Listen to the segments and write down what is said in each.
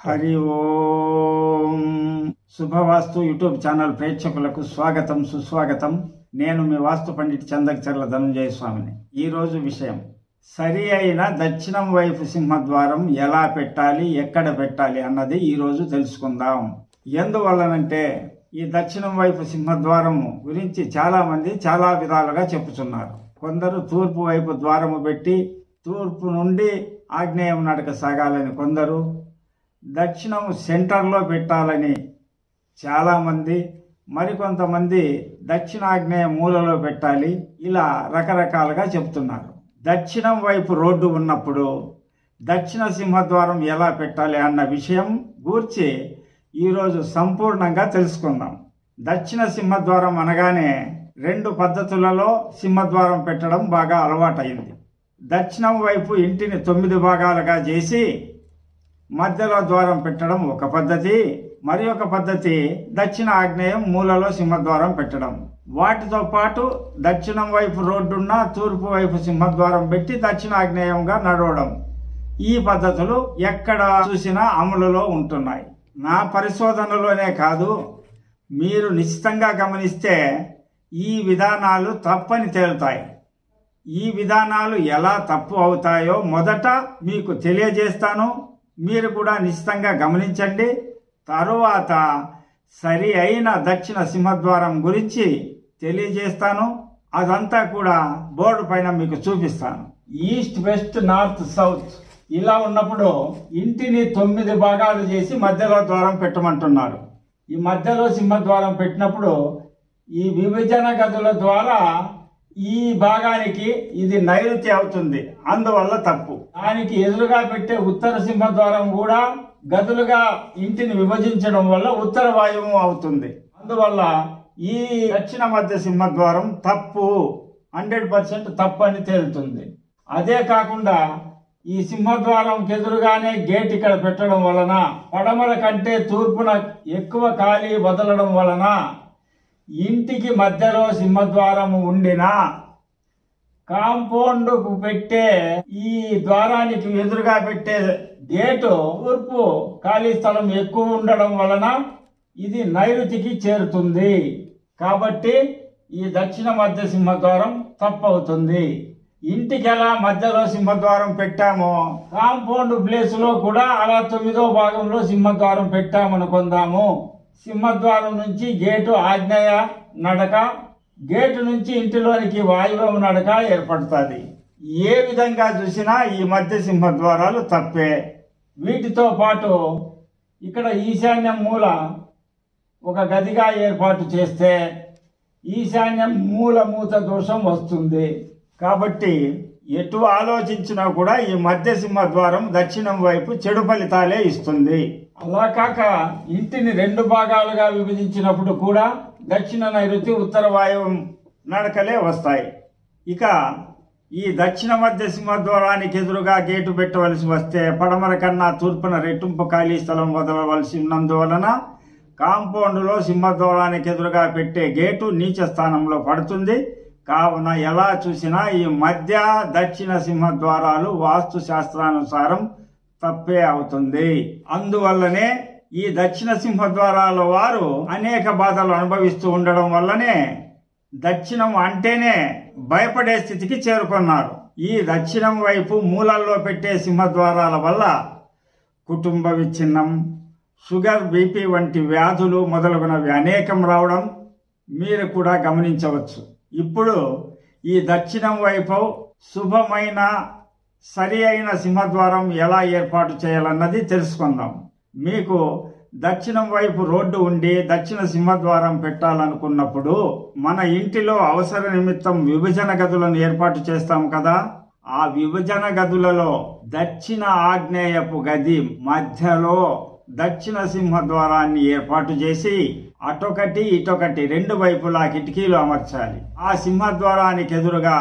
హరి ఓం శుభవాస్తు YouTube channel ప్రేక్షకులకు స్వాగతం సుస్వాగతం నేను మీ వాస్తు పండిట్ చందకచర్ల ధనంజయ స్వామిని ఈ రోజు విషయం సరి అయిన దక్షిణం వైపు సింహద్వారం ఎలా పెట్టాలి ఎక్కడ పెట్టాలి అన్నది ఈ రోజు తెలుసుకుందాం ఎందువల్లనంటే ఈ దక్షిణం వైపు సింహద్వారం గురించి చాలా మంది చాలా విధాలుగా చెప్పుచున్నారు కొందరు తూర్పు వైపు ద్వారము పెట్టి తూర్పు నుండి ఆగ్నేయం నడక సాగాలని కొందరు దక్షిణం సెంటర్లో పెట్టాలని చాలామంది మరికొంతమంది దక్షిణాగ్నేయ మూలలో పెట్టాలి ఇలా రకరకాలుగా చెప్తున్నారు దక్షిణం వైపు రోడ్డు ఉన్నప్పుడు దక్షిణ సింహద్వారం ఎలా పెట్టాలి అన్న విషయం గూర్చి ఈరోజు సంపూర్ణంగా తెలుసుకుందాం దక్షిణ సింహద్వారం అనగానే రెండు పద్ధతులలో సింహద్వారం పెట్టడం బాగా అలవాటైంది దక్షిణం వైపు ఇంటిని తొమ్మిది భాగాలుగా చేసి మధ్యలో ద్వారం పెట్టడం ఒక పద్ధతి మరి ఒక పద్ధతి దక్షిణ ఆగ్నేయం మూలలో సింహద్వారం పెట్టడం వాటితో పాటు దక్షిణం వైపు రోడ్డున్న తూర్పు వైపు సింహద్వారం పెట్టి దక్షిణ ఆగ్నేయంగా నడవడం ఈ పద్ధతులు ఎక్కడ చూసినా అమలులో ఉంటున్నాయి నా పరిశోధనలోనే కాదు మీరు నిశ్చితంగా గమనిస్తే ఈ విధానాలు తప్పని తేలుతాయి ఈ విధానాలు ఎలా తప్పు అవుతాయో మొదట మీకు తెలియజేస్తాను మీరు కూడా నిశ్చితంగా గమనించండి తరువాత సరి అయిన దక్షిణ సింహద్వారం గురించి తెలియజేస్తాను అదంతా కూడా బోర్డు పైన మీకు చూపిస్తాను ఈస్ట్ వెస్ట్ నార్త్ సౌత్ ఇలా ఉన్నప్పుడు ఇంటిని తొమ్మిది భాగాలు చేసి మధ్యలో ద్వారం పెట్టమంటున్నారు ఈ మధ్యలో సింహద్వారం పెట్టినప్పుడు ఈ విభజన గదుల ద్వారా ఈ భాగానికి ఇది నైరుతి అవుతుంది అందువల్ల తప్పు దానికి ఎదురుగా పెట్టే ఉత్తర సింహద్వారం కూడా గదులుగా ఇంటిని విభజించడం వల్ల ఉత్తర వాయువు అవుతుంది అందువల్ల ఈ దక్షిణ మధ్య సింహద్వారం తప్పు హండ్రెడ్ పర్సెంట్ తప్పు అని తేలుతుంది అదే కాకుండా ఈ సింహద్వారం ఎదురుగానే గేట్ ఇక్కడ పెట్టడం వలన పడమర కంటే తూర్పున ఎక్కువ ఖాళీ వదలడం వలన ఇంటికి మధ్యలో సింహద్వారము ఉండిన కాంపౌండ్ పెట్టే ఈ ద్వారానికి ఎదురుగా పెట్టే గేటు తూర్పు ఖాళీ స్థలం ఎక్కువ ఉండడం వలన ఇది నైరుతికి చేరుతుంది కాబట్టి ఈ దక్షిణ మధ్య సింహద్వారం తప్పవుతుంది ఇంటికి ఎలా మధ్యలో సింహద్వారం పెట్టామో కాంపౌండ్ ప్లేస్ లో కూడా అలా తొమ్మిదో భాగంలో సింహద్వారం పెట్టామనుకుందాము సింహద్వారం నుంచి గేటు ఆగ్నేయ నడక గేటు నుంచి ఇంటిలోనికి వాయువ్యం నడక ఏర్పడుతుంది ఏ విధంగా చూసినా ఈ మధ్య సింహద్వారాలు తప్పే వీటితో పాటు ఇక్కడ ఈశాన్యం మూల ఒక గదిగా ఏర్పాటు చేస్తే ఈశాన్యం మూల మూత దోషం వస్తుంది కాబట్టి ఎటు ఆలోచించినా కూడా ఈ మధ్య సింహద్వారం దక్షిణం వైపు చెడు ఫలితాలే ఇస్తుంది అలా కాక ఇంటిని రెండు భాగాలుగా విభజించినప్పుడు కూడా దక్షిణ నైరుతి ఉత్తర వాయువు నడకలే వస్తాయి ఇక ఈ దక్షిణ మధ్య సింహద్వారానికి ఎదురుగా గేటు పెట్టవలసి వస్తే పడమర కన్నా తూర్పున రెట్టింపు ఖాళీ స్థలం వదలవలసి ఉన్నందువలన కాంపౌండ్లో సింహద్వారానికి ఎదురుగా పెట్టే గేటు నీచ స్థానంలో పడుతుంది కావున ఎలా చూసినా ఈ మధ్య దక్షిణ సింహద్వారాలు వాస్తు శాస్త్రానుసారం తప్పే అవుతుంది అందువల్లనే ఈ దక్షిణ సింహద్వారాల వారు అనేక బాధలు అనుభవిస్తూ ఉండడం వల్లనే దక్షిణం అంటేనే భయపడే స్థితికి చేరుకున్నారు ఈ దక్షిణం వైపు మూలల్లో పెట్టే సింహద్వారాల వల్ల కుటుంబ విచ్ఛిన్నం షుగర్ బీపీ వంటి వ్యాధులు మొదలగునవి అనేకం రావడం మీరు కూడా గమనించవచ్చు ఇప్పుడు ఈ దక్షిణం వైపు శుభమైన సరి అయిన సింహద్వారం ఎలా ఏర్పాటు చేయాలన్నది తెలుసుకుందాం మీకు దక్షిణం వైపు రోడ్డు ఉండి దక్షిణ సింహద్వారం పెట్టాలనుకున్నప్పుడు మన ఇంటిలో అవసర నిమిత్తం విభజన గదులను ఏర్పాటు చేస్తాం కదా ఆ విభజన గదులలో దక్షిణ ఆగ్నేయపు గది మధ్యలో దక్షిణ సింహద్వారాన్ని ఏర్పాటు చేసి అటొకటి ఇటొకటి రెండు వైపులా కిటికీలు అమర్చాలి ఆ సింహద్వారానికి ఎదురుగా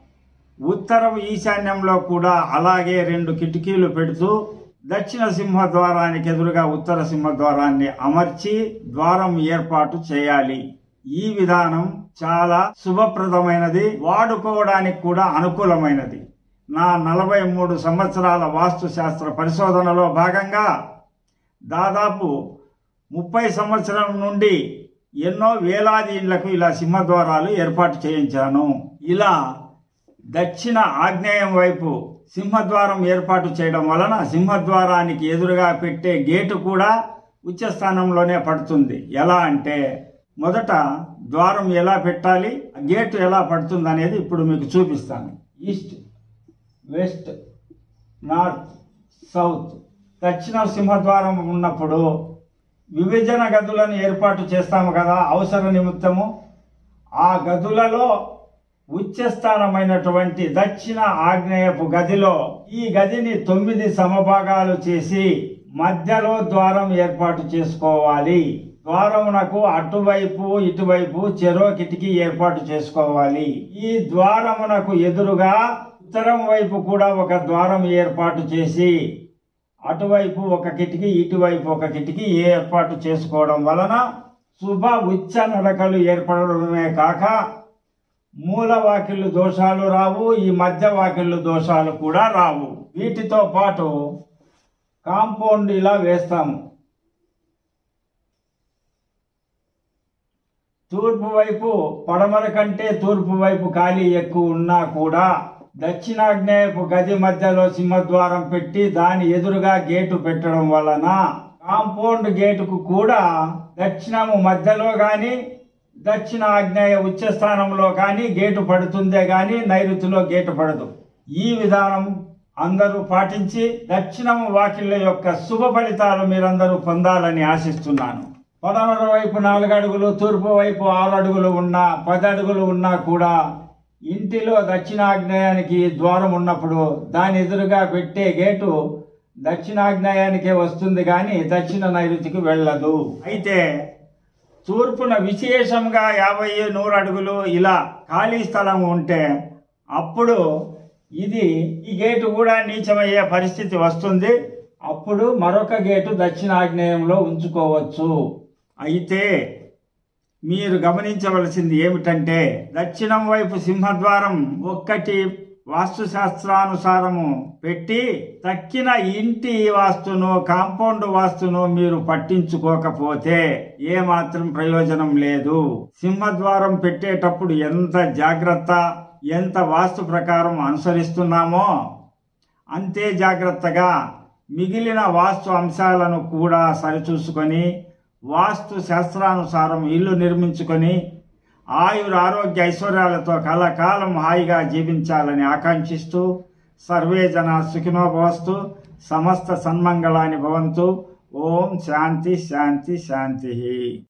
ఉత్తరం ఈశాన్యంలో కూడా అలాగే రెండు కిటికీలు పెడుతూ దక్షిణ సింహద్వారానికి ఎదురుగా ఉత్తర సింహద్వారాన్ని అమర్చి ద్వారం ఏర్పాటు చేయాలి ఈ విధానం చాలా శుభప్రదమైనది వాడుకోవడానికి కూడా అనుకూలమైనది నా నలభై మూడు సంవత్సరాల వాస్తు శాస్త్ర పరిశోధనలో భాగంగా దాదాపు ముప్పై సంవత్సరం నుండి ఎన్నో వేలాది ఇళ్లకు ఇలా సింహద్వారాలు ఏర్పాటు చేయించాను ఇలా దక్షిణ ఆగ్నేయం వైపు సింహద్వారం ఏర్పాటు చేయడం వలన సింహద్వారానికి ఎదురుగా పెట్టే గేటు కూడా ఉచ్చస్థానంలోనే పడుతుంది ఎలా అంటే మొదట ద్వారం ఎలా పెట్టాలి గేటు ఎలా పడుతుంది అనేది ఇప్పుడు మీకు చూపిస్తాను ఈస్ట్ వెస్ట్ నార్త్ సౌత్ దక్షిణ సింహద్వారం ఉన్నప్పుడు విభజన గదులను ఏర్పాటు చేస్తాము కదా అవసర నిమిత్తము ఆ గదులలో ఉచ్చస్థానమైనటువంటి దక్షిణ ఆగ్నేయపు గదిలో ఈ గదిని తొమ్మిది సమభాగాలు చేసి మధ్యలో ద్వారం ఏర్పాటు చేసుకోవాలి ద్వారమునకు అటువైపు ఇటువైపు చెరో కిటికీ ఏర్పాటు చేసుకోవాలి ఈ ద్వారమునకు ఎదురుగా ఉత్తరం వైపు కూడా ఒక ద్వారం ఏర్పాటు చేసి అటువైపు ఒక కిటికీ ఇటువైపు ఒక కిటికీ ఏర్పాటు చేసుకోవడం వలన శుభ ఉచ్చ నడకలు ఏర్పడడమే కాక మూల వాకిళ్ళు దోషాలు రావు ఈ మధ్య వాకిళ్ళు దోషాలు కూడా రావు వీటితో పాటు కాంపౌండ్ ఇలా వేస్తాము తూర్పు వైపు పడమర కంటే తూర్పు వైపు ఖాళీ ఎక్కువ ఉన్నా కూడా దక్షిణాగ్నేయపు గది మధ్యలో సింహద్వారం పెట్టి దాని ఎదురుగా గేటు పెట్టడం వలన కాంపౌండ్ గేటుకు కూడా దక్షిణము మధ్యలో గాని దక్షిణ ఆగ్నేయ ఉచ్చస్థానంలో కానీ గేటు పడుతుందే గాని నైరుతిలో గేటు పడదు ఈ విధానం అందరూ పాటించి దక్షిణము వాకిళ్ళ యొక్క శుభ ఫలితాలు మీరందరూ పొందాలని ఆశిస్తున్నాను పడమర వైపు నాలుగు అడుగులు తూర్పు వైపు ఆరు అడుగులు ఉన్నా పది అడుగులు ఉన్నా కూడా ఇంటిలో దక్షిణాగ్నేయానికి ద్వారం ఉన్నప్పుడు దాని ఎదురుగా పెట్టే గేటు దక్షిణాగ్నేయానికే వస్తుంది కానీ దక్షిణ నైరుతికి వెళ్ళదు అయితే తూర్పున విశేషంగా యాభై నూరు అడుగులు ఇలా ఖాళీ స్థలం ఉంటే అప్పుడు ఇది ఈ గేటు కూడా నీచమయ్యే పరిస్థితి వస్తుంది అప్పుడు మరొక గేటు దక్షిణాగ్నేయంలో ఉంచుకోవచ్చు అయితే మీరు గమనించవలసింది ఏమిటంటే దక్షిణం వైపు సింహద్వారం ఒక్కటి వాస్తు శాస్త్రానుసారము పెట్టి తక్కిన ఇంటి వాస్తును కాంపౌండ్ వాస్తును మీరు పట్టించుకోకపోతే ఏ మాత్రం ప్రయోజనం లేదు సింహద్వారం పెట్టేటప్పుడు ఎంత జాగ్రత్త ఎంత వాస్తు ప్రకారం అనుసరిస్తున్నామో అంతే జాగ్రత్తగా మిగిలిన వాస్తు అంశాలను కూడా సరిచూసుకొని వాస్తు శాస్త్రానుసారం ఇల్లు నిర్మించుకొని ఆయుర ఆరోగ్య ఐశ్వర్యాలతో కలకాలం హాయిగా జీవించాలని ఆకాంక్షిస్తూ సర్వే జన సుఖినో భవస్తు సమస్త సన్మంగళాని భవంతు ఓం శాంతి శాంతి శాంతి